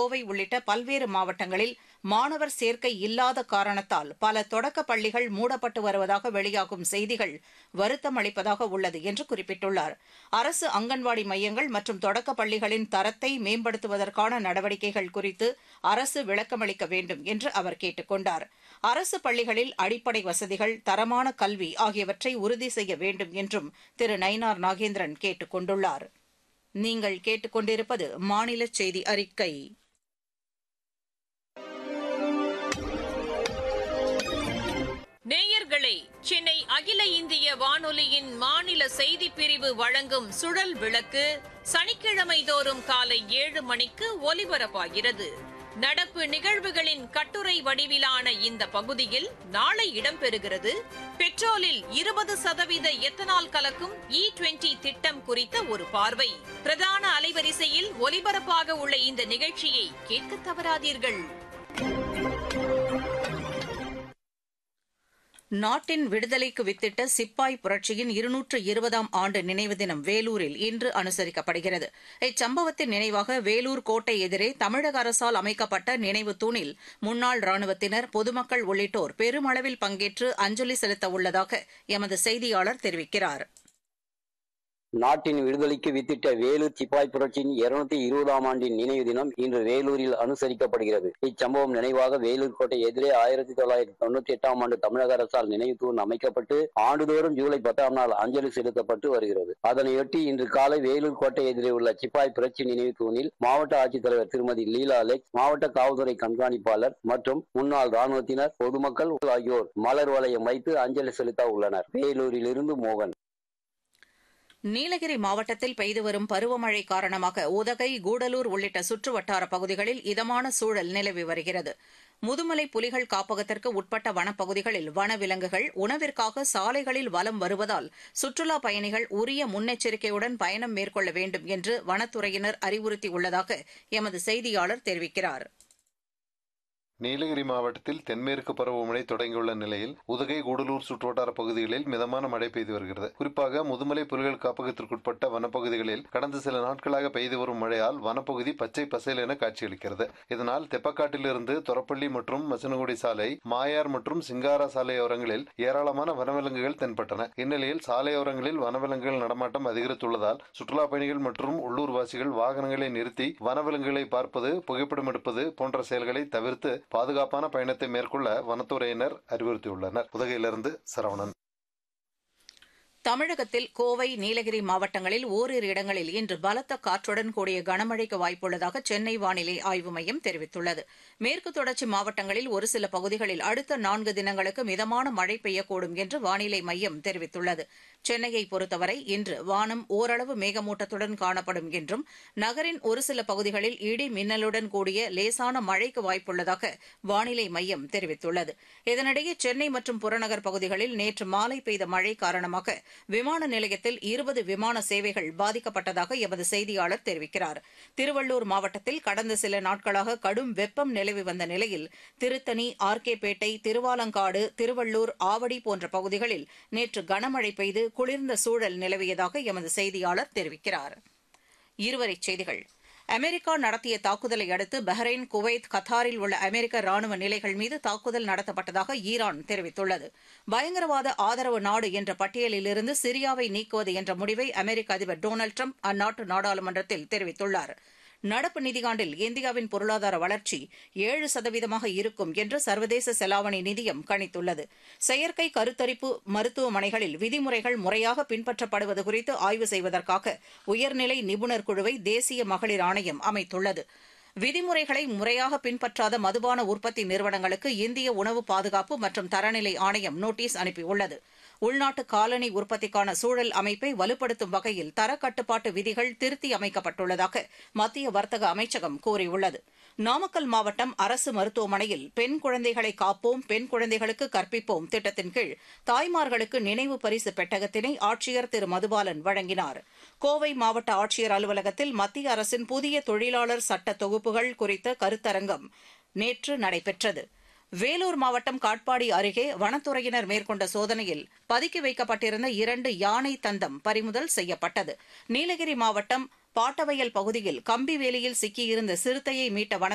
கோவை உள்ளிட்ட பல்வேறு மாவட்டங்களில் மாணவர் சேர்க்கை இல்லாத காரணத்தால் பல தொடக்கப் பள்ளிகள் மூடப்பட்டு வருவதாக வெளியாகும் செய்திகள் வருத்தம் அளிப்பதாக உள்ளது என்று குறிப்பிட்டுள்ளார் அரசு அங்கன்வாடி மையங்கள் மற்றும் தொடக்கப் பள்ளிகளின் தரத்தை மேம்படுத்துவதற்கான நடவடிக்கைகள் குறித்து அரசு விளக்கமளிக்க வேண்டும் என்று அவர் கேட்டுக் கொண்டார் அரசு பள்ளிகளில் அடிப்படை வசதிகள் தரமான கல்வி ஆகியவற்றை உறுதி செய்ய வேண்டும் என்றும் திரு நயினார் நாகேந்திரன் கேட்டுக் கொண்டுள்ளார் நீங்கள் கேட்டுக்கொண்டிருப்பது மாநில செய்தி அறிக்கை நேயர்களே சென்னை அகில இந்திய வானொலியின் மாநில செய்திப் பிரிவு வழங்கும் சுழல் விளக்கு சனிக்கிழமை தோறும் காலை ஏழு மணிக்கு ஒலிபரப்பாகிறது நடப்பு நிகழ்வுகளின் கட்டுரை வடிவிலான இந்த பகுதியில் நாளை இடம்பெறுகிறது பெட்ரோலில் இருபது சதவீத எத்தனால் கலக்கும் இ டுவெண்டி திட்டம் குறித்த ஒரு பார்வை பிரதான அலைவரிசையில் ஒலிபரப்பாக உள்ள இந்த நிகழ்ச்சியை கேட்க தவறாதீர்கள் நாட்டின் விடுதலைக்கு வித்திட்ட சிப்பாய் புரட்சியின் இருநூற்று இருபதாம் ஆண்டு நினைவு தினம் வேலூரில் இன்று அனுசரிக்கப்படுகிறது இச்சம்பவத்தின் நினைவாக வேலூர் கோட்டை எதிரே தமிழக அரசால் அமைக்கப்பட்ட நினைவு தூணில் முன்னாள் ராணுவத்தினர் பொதுமக்கள் உள்ளிட்டோர் பெருமளவில் பங்கேற்று அஞ்சலி செலுத்த உள்ளதாக எமது செய்தியாளர் தெரிவிக்கிறார் நாட்டின் விடுதலைக்கு வித்திட்ட வேலூர் சிப்பாய் புரட்சியின் இருநூத்தி இருபதாம் ஆண்டின் நினைவு தினம் இன்று வேலூரில் அனுசரிக்கப்படுகிறது இச்சம்பவம் நினைவாக வேலூர் கோட்டை எதிரே ஆயிரத்தி தொள்ளாயிரத்தி தொண்ணூத்தி எட்டாம் ஆண்டு தமிழக அரசால் நினைவு தூண் அமைக்கப்பட்டு ஆண்டுதோறும் ஜூலை பத்தாம் நாள் அஞ்சலி செலுத்தப்பட்டு வருகிறது அதனையொட்டி இன்று காலை வேலூர் கோட்டை எதிரே உள்ள சிப்பாய் புரட்சி நினைவு தூணில் மாவட்ட ஆட்சித்தலைவர் திருமதி லீலா அலெக்ஸ் மாவட்ட காவல்துறை கண்காணிப்பாளர் மற்றும் முன்னாள் ராணுவத்தினர் பொதுமக்கள் ஆகியோர் மலர் வளையம் வைத்து அஞ்சலி செலுத்த உள்ளனர் வேலூரிலிருந்து மோகன் நீலகிரி மாவட்டத்தில் பெய்து வரும் பருவமழை காரணமாக உதகை கூடலூர் உள்ளிட்ட சுற்று வட்டார பகுதிகளில் இதமான சூழல் நிலவி வருகிறது முதுமலை புலிகள் காப்பகத்திற்கு உட்பட்ட வனப்பகுதிகளில் வனவிலங்குகள் உணவிற்காக சாலைகளில் வலம் வருவதால் சுற்றுலாப் பயணிகள் உரிய முன்னெச்சரிக்கையுடன் பயணம் மேற்கொள்ள வேண்டும் என்று வனத்துறையினர் அறிவுறுத்தியுள்ளதாக எமது செய்தியாளர் தெரிவிக்கிறார் நீலகிரி மாவட்டத்தில் தென்மேற்கு பருவமழை தொடங்கியுள்ள நிலையில் உதகை கூடலூர் சுற்றுவட்டார பகுதிகளில் மிதமான மழை பெய்து வருகிறது குறிப்பாக முதுமலை புலிகள் காப்பகத்திற்குட்பட்ட வனப்பகுதிகளில் கடந்த சில நாட்களாக பெய்து வரும் மழையால் வனப்பகுதி பச்சை பசேல் என காட்சியளிக்கிறது இதனால் தெப்பக்காட்டிலிருந்து தொரப்பள்ளி மற்றும் மசனகுடி சாலை மாயார் மற்றும் சிங்காரா சாலையோரங்களில் ஏராளமான வனவிலங்குகள் தென்பட்டன இந்நிலையில் சாலையோரங்களில் வனவிலங்குகள் நடமாட்டம் அதிகரித்துள்ளதால் சுற்றுலா பயணிகள் மற்றும் உள்ளூர்வாசிகள் வாகனங்களை நிறுத்தி வனவிலங்குகளை பார்ப்பது புகைப்படம் எடுப்பது போன்ற செயல்களை தவிர்த்து பாதுகாப்பான பயணத்தை மேற்கொள்ள வனத்துறையினர் அறிவுறுத்தியுள்ளனர் உதகையிலிருந்து சரவணன் தமிழகத்தில் கோவை நீலகிரி மாவட்டங்களில் ஓரிரு இடங்களில் இன்று பலத்த காற்றுடன் கூடிய கனமழைக்கு வாய்ப்புள்ளதாக சென்னை வானிலை ஆய்வு மையம் தெரிவித்துள்ளது மேற்கு தொடர்ச்சி மாவட்டங்களில் ஒரு சில பகுதிகளில் அடுத்த நான்கு தினங்களுக்கு மிதமான மழை பெய்யக்கூடும் என்று வானிலை மையம் தெரிவித்துள்ளது சென்னையை பொறுத்தவரை இன்று வானம் ஓரளவு மேகமூட்டத்துடன் காணப்படும் என்றும் நகரின் ஒரு சில பகுதிகளில் இடி மின்னலுடன் கூடிய லேசான மழைக்கு வாய்ப்புள்ளதாக வானிலை மையம் தெரிவித்துள்ளது இதனிடையே சென்னை மற்றும் புறநகர் பகுதிகளில் நேற்று மாலை பெய்த மழை காரணமாக விமான நிலையத்தில் இருபது விமான சேவைகள் பாதிக்கப்பட்டதாக எமது செய்தியாளர் தெரிவிக்கிறார் திருவள்ளூர் மாவட்டத்தில் கடந்த சில நாட்களாக கடும் வெப்பம் நிலவி வந்த நிலையில் திருத்தணி ஆர்கேபேட்டை திருவாலங்காடு திருவள்ளூர் ஆவடி போன்ற பகுதிகளில் நேற்று கனமழை பெய்து குளிர்ந்த சூழல் நிலவியதாக எமது செய்தியாளர் தெரிவிக்கிறார் இருவரிச் செய்திகள் அமெரிக்கா நடத்திய தாக்குதலை அடுத்து பஹ்ரைன் குவைத் கத்தாரில் உள்ள அமெரிக்க ராணுவ நிலைகள் மீது தாக்குதல் நடத்தப்பட்டதாக ஈரான் தெரிவித்துள்ளது பயங்கரவாத ஆதரவு நாடு என்ற பட்டியலிலிருந்து சிரியாவை நீக்குவது என்ற முடிவை அமெரிக்க அதிபர் டொனால்டு ட்ரம்ப் அந்நாட்டு நாடாளுமன்றத்தில் தெரிவித்துள்ளார் நடப்பு நிதியாண்டில் இந்தியாவின் பொருளாதார வளர்ச்சி ஏழு சதவீதமாக இருக்கும் என்று சர்வதேச செலாவணி நிதியம் கணித்துள்ளது செயற்கை கருத்தரிப்பு மருத்துவமனைகளில் விதிமுறைகள் முறையாக பின்பற்றப்படுவது குறித்து ஆய்வு செய்வதற்காக உயர்நிலை நிபுணர் குழுவை தேசிய மகளிர் ஆணையம் அமைத்துள்ளது விதிமுறைகளை முறையாக பின்பற்றாத மதுபான உற்பத்தி நிறுவனங்களுக்கு இந்திய உணவு பாதுகாப்பு மற்றும் தரநிலை ஆணையம் நோட்டீஸ் அனுப்பியுள்ளது உள்நாட்டு காலனி உற்பத்திக்கான சூழல் அமைப்பை வலுப்படுத்தும் வகையில் தரக்கட்டுப்பாட்டு விதிகள் திருத்தி அமைக்கப்பட்டுள்ளதாக மத்திய வர்த்தக அமைச்சகம் கூறியுள்ளது நாமக்கல் மாவட்டம் அரசு மருத்துவமனையில் பெண் குழந்தைகளை காப்போம் பெண் குழந்தைகளுக்கு கற்பிப்போம் திட்டத்தின் கீழ் தாய்மார்களுக்கு நினைவு பரிசு பெட்டகத்தினை ஆட்சியர் திரு மதுபாலன் வழங்கினார் கோவை மாவட்ட ஆட்சியர் அலுவலகத்தில் மத்திய அரசின் புதிய தொழிலாளர் சட்ட தொகுப்புகள் குறித்த கருத்தரங்கம் நேற்று நடைபெற்றது வேலூர் மாவட்டம் காட்பாடி அருகே வனத்துறையினர் மேற்கொண்ட சோதனையில் பதுக்கி வைக்கப்பட்டிருந்த இரண்டு யானை தந்தம் பறிமுதல் செய்யப்பட்டது நீலகிரி மாவட்டம் பாட்டவயல் பகுதியில் கம்பி வேலியில் சிக்கியிருந்த சிறுத்தையை மீட்ட வன